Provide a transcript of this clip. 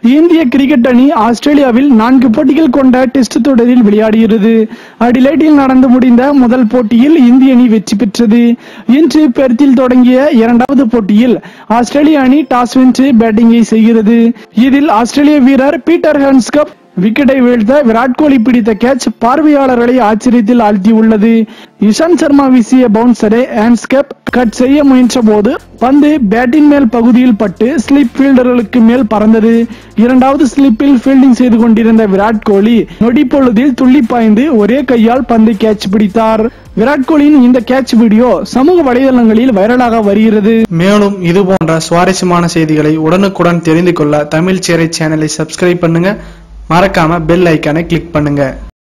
இந்திய கிரிக்கெட் அணி ஆஸ்திரேலியாவில் நான்கு போட்டிகள் கொண்ட டெஸ்ட் தொடரில் விளையாடுகிறது அடிலைட்டில் நடந்து முடிந்த முதல் போட்டியில் இந்திய அணி வெற்றி பெற்றது இன்று பெர்த்தில் தொடங்கிய இரண்டாவது போட்டியில் ஆஸ்திரேலிய அணி டாஸ் வென்று பேட்டிங்கை செய்கிறது இதில் ஆஸ்திரேலிய வீரர் பீட்டர் ஹன்ஸ்கப் விக்கெட்டை வீழ்த்த விராட் கோலி பிடித்த கேட்ச் பார்வையாளர்களை ஆச்சரியத்தில் ஆழ்த்தியுள்ளது இஷாந்த் சர்மா வீசிய பவுன்சரை ஹேண்ட்ஸ்கேப் கட் செய்ய முயன்ற போது பந்து பேட்டின் மேல் பகுதியில் பட்டு ஸ்லிப் ஃபீல்டர்களுக்கு மேல் பறந்தது இரண்டாவது ஸ்லிப்பில் ஃபீல்டிங் செய்து கொண்டிருந்த விராட் கோலி நொடி பொழுதில் துள்ளி பாய்ந்து ஒரே கையால் பந்து கேட்ச் பிடித்தார் விராட் கோலியின் இந்த கேட்ச் வீடியோ சமூக வலைதளங்களில் வைரலாக வருகிறது மேலும் இது போன்ற சுவாரஸ்யமான செய்திகளை உடனுக்குடன் தெரிந்து கொள்ள தமிழ் சேரை சேனலை சப்ஸ்கிரைப் பண்ணுங்க மறக்காம பெல் ஐக்கானை கிளிக் பண்ணுங்க